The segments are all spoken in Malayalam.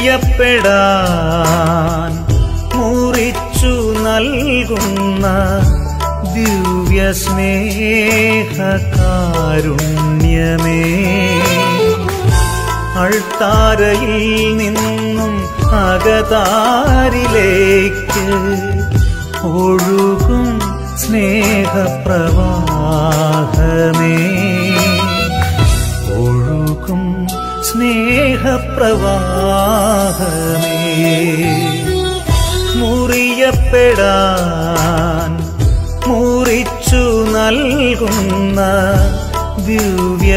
മുറിയപ്പെടാൻ മുറിച്ചു നൽകുന്ന ദിവ്യ സ്നേഹകാരുണ്യമേ അൾത്താരയിൽ നിന്നും അകതാരിലേക്ക് ഒഴുകും സ്നേഹപ്രവാഹമേ ഒഴുകും സ്നേഹപ്രവാഹമേ മുറിയപ്പെടാൻ മുറിച്ചു നൽകുന്ന ദിവ്യ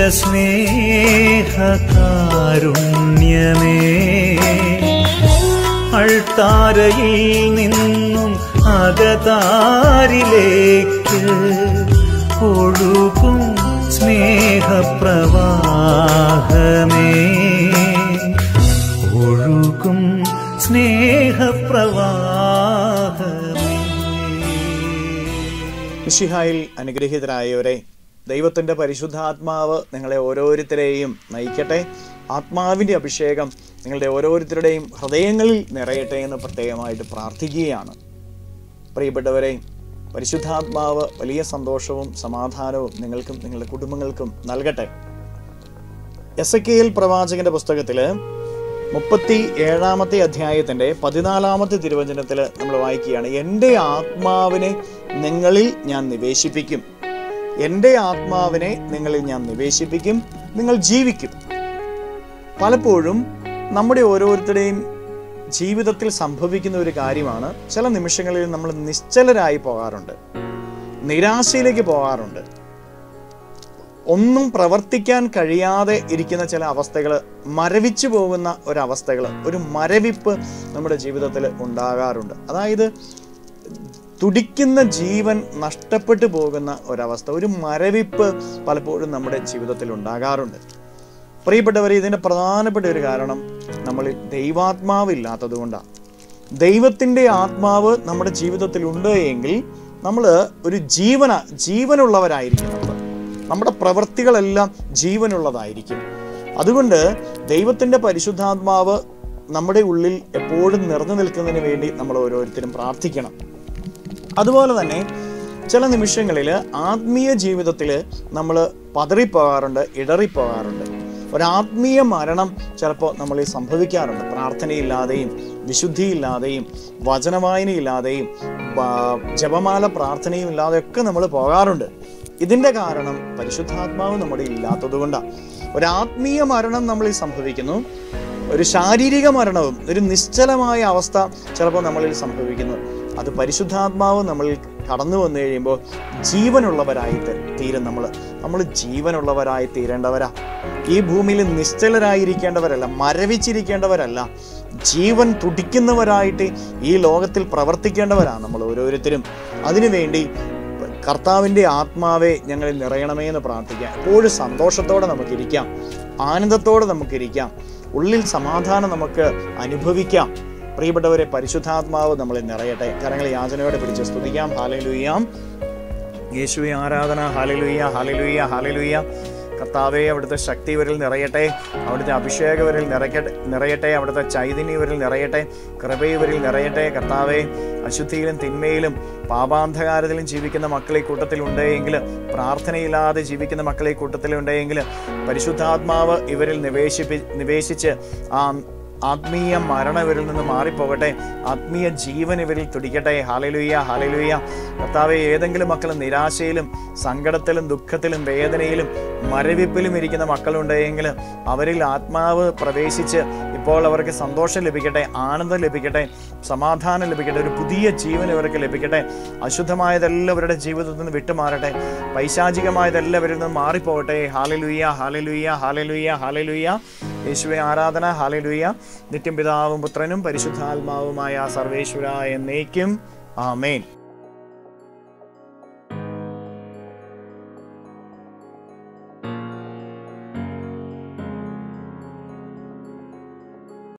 സ്നേഹകാരുണ്യമേ അൾത്താരയിൽ നിന്നും അകതാരിലേക്ക് ഒഴുകും സ്നേഹപ്രവാഹമേ ഒഴുകും സ്നേഹപ്രവാഹമേ മിഷിഹായിൽ അനുഗ്രഹീതരായവരെ ദൈവത്തിൻ്റെ പരിശുദ്ധാത്മാവ് നിങ്ങളെ ഓരോരുത്തരെയും നയിക്കട്ടെ ആത്മാവിൻ്റെ അഭിഷേകം നിങ്ങളുടെ ഓരോരുത്തരുടെയും ഹൃദയങ്ങളിൽ നിറയട്ടെ എന്ന് പ്രത്യേകമായിട്ട് പ്രാർത്ഥിക്കുകയാണ് പ്രിയപ്പെട്ടവരെ പരിശുദ്ധാത്മാവ് വലിയ സന്തോഷവും സമാധാനവും നിങ്ങൾക്കും നിങ്ങളുടെ കുടുംബങ്ങൾക്കും നൽകട്ടെ എസ് എ പ്രവാചകന്റെ പുസ്തകത്തില് മുപ്പത്തി ഏഴാമത്തെ അധ്യായത്തിന്റെ പതിനാലാമത്തെ തിരുവചനത്തിൽ നമ്മൾ വായിക്കുകയാണ് എൻ്റെ ആത്മാവിനെ നിങ്ങളിൽ ഞാൻ നിവേശിപ്പിക്കും എൻ്റെ ആത്മാവിനെ നിങ്ങളിൽ ഞാൻ നിവേശിപ്പിക്കും നിങ്ങൾ ജീവിക്കും പലപ്പോഴും നമ്മുടെ ഓരോരുത്തരുടെയും ജീവിതത്തിൽ സംഭവിക്കുന്ന ഒരു കാര്യമാണ് ചില നിമിഷങ്ങളിൽ നമ്മൾ നിശ്ചലരായി പോകാറുണ്ട് നിരാശയിലേക്ക് പോകാറുണ്ട് ഒന്നും പ്രവർത്തിക്കാൻ കഴിയാതെ ഇരിക്കുന്ന ചില അവസ്ഥകൾ മരവിച്ചു പോകുന്ന ഒരവസ്ഥകൾ ഒരു മരവിപ്പ് നമ്മുടെ ജീവിതത്തിൽ ഉണ്ടാകാറുണ്ട് അതായത് തുടിക്കുന്ന ജീവൻ നഷ്ടപ്പെട്ടു പോകുന്ന ഒരവസ്ഥ ഒരു മരവിപ്പ് പലപ്പോഴും നമ്മുടെ ജീവിതത്തിൽ ഉണ്ടാകാറുണ്ട് പ്രിയപ്പെട്ടവരെ ഇതിൻ്റെ പ്രധാനപ്പെട്ട ഒരു കാരണം നമ്മൾ ദൈവാത്മാവില്ലാത്തത് കൊണ്ടാണ് ദൈവത്തിൻ്റെ ആത്മാവ് നമ്മുടെ ജീവിതത്തിൽ ഉണ്ട് എങ്കിൽ നമ്മൾ ഒരു ജീവന ജീവനുള്ളവരായിരിക്കും നമ്മൾ നമ്മുടെ പ്രവൃത്തികളെല്ലാം ജീവനുള്ളതായിരിക്കും അതുകൊണ്ട് ദൈവത്തിൻ്റെ പരിശുദ്ധാത്മാവ് നമ്മുടെ ഉള്ളിൽ എപ്പോഴും നിറഞ്ഞു നിൽക്കുന്നതിന് വേണ്ടി നമ്മൾ ഓരോരുത്തരും പ്രാർത്ഥിക്കണം അതുപോലെ തന്നെ ചില നിമിഷങ്ങളിൽ ആത്മീയ ജീവിതത്തിൽ നമ്മൾ പതറിപ്പോകാറുണ്ട് ഇടറിപ്പോകാറുണ്ട് ഒരാത്മീയ മരണം ചിലപ്പോൾ നമ്മളിൽ സംഭവിക്കാറുണ്ട് പ്രാർത്ഥനയില്ലാതെയും വിശുദ്ധിയില്ലാതെയും വചനവായനയില്ലാതെയും ബ- ജപമാല പ്രാർത്ഥനയും ഇല്ലാതെയൊക്കെ നമ്മൾ പോകാറുണ്ട് ഇതിൻ്റെ കാരണം പരിശുദ്ധാത്മാവ് നമ്മുടെ ഇല്ലാത്തത് കൊണ്ടാണ് ഒരാത്മീയ മരണം നമ്മളിൽ സംഭവിക്കുന്നു ഒരു ശാരീരിക മരണവും ഒരു നിശ്ചലമായ അവസ്ഥ ചിലപ്പോൾ നമ്മളിൽ സംഭവിക്കുന്നു അത് പരിശുദ്ധാത്മാവ് നമ്മളിൽ കടന്നു വന്നു കഴിയുമ്പോൾ ജീവനുള്ളവരായി ത- തീരും നമ്മൾ നമ്മൾ ജീവനുള്ളവരായി തീരേണ്ടവരാ ഈ ഭൂമിയിൽ നിശ്ചലരായിരിക്കേണ്ടവരല്ല മരവിച്ചിരിക്കേണ്ടവരല്ല ജീവൻ തുടിക്കുന്നവരായിട്ട് ഈ ലോകത്തിൽ പ്രവർത്തിക്കേണ്ടവരാണ് നമ്മൾ ഓരോരുത്തരും അതിനുവേണ്ടി കർത്താവിൻ്റെ ആത്മാവെ ഞങ്ങളിൽ നിറയണമേ എന്ന് പ്രാർത്ഥിക്കാം എപ്പോഴും സന്തോഷത്തോടെ നമുക്കിരിക്കാം ആനന്ദത്തോടെ നമുക്കിരിക്കാം ഉള്ളിൽ സമാധാനം നമുക്ക് അനുഭവിക്കാം പ്രിയപ്പെട്ടവരെ പരിശുദ്ധാത്മാവ് നമ്മളെ നിറയട്ടെ കരങ്ങളെ യാചനയോടെ പിടിച്ച് സ്തുതിക്കാം ഹാലലുയ്യാം യേശുവെ ആരാധന ഹാലലുയ്യ ഹാലലുയ്യ ഹാലലുയ്യ കർത്താവെ അവിടുത്തെ ശക്തി ഇവരിൽ നിറയട്ടെ അവിടുത്തെ അഭിഷേകം ഇവരിൽ നിറയ്ക്കട്ടെ നിറയട്ടെ അവിടുത്തെ ചൈതന്യം ഇവരിൽ നിറയട്ടെ കൃപ ഇവരിൽ നിറയട്ടെ കർത്താവെ അശുദ്ധിയിലും തിന്മയിലും പാപാന്ധകാരത്തിലും ജീവിക്കുന്ന മക്കളെ കൂട്ടത്തിലുണ്ട് എങ്കിൽ പ്രാർത്ഥനയില്ലാതെ ജീവിക്കുന്ന മക്കളെ കൂട്ടത്തിലുണ്ടെങ്കിൽ പരിശുദ്ധാത്മാവ് ഇവരിൽ നിവേശിപ്പി നിവേശിച്ച് ആ ആത്മീയ മരണം ഇവരിൽ നിന്ന് മാറിപ്പോകട്ടെ ആത്മീയ ജീവൻ ഇവരിൽ തുടിക്കട്ടെ ഹാലലുയ്യ ഹാലലുയ്യ കർത്താവെ ഏതെങ്കിലും മക്കൾ നിരാശയിലും സങ്കടത്തിലും ദുഃഖത്തിലും വേദനയിലും മരവിപ്പിലും ഇരിക്കുന്ന മക്കളുണ്ടെങ്കിൽ അവരിൽ ആത്മാവ് പ്രവേശിച്ച് ഇപ്പോൾ അവർക്ക് സന്തോഷം ലഭിക്കട്ടെ ആനന്ദം ലഭിക്കട്ടെ സമാധാനം ലഭിക്കട്ടെ ഒരു പുതിയ ജീവൻ ഇവർക്ക് ലഭിക്കട്ടെ അശുദ്ധമായതെല്ലാം അവരുടെ ജീവിതത്തിൽ നിന്ന് വിട്ടുമാറട്ടെ പൈശാചികമായതെല്ലാം ഇവരിൽ നിന്ന് മാറിപ്പോകട്ടെ ഹാലലുയ്യ ഹാലലുയ്യ ഹാലലുയ്യ ഹാലലുയ്യ യേശുവെ ആരാധന ഹാലലുയ്യ നിത്യം പിതാവും പുത്രനും പരിശുദ്ധാത്മാവുമായ സർവേശ്വര എന്നേക്കും ആമേൻ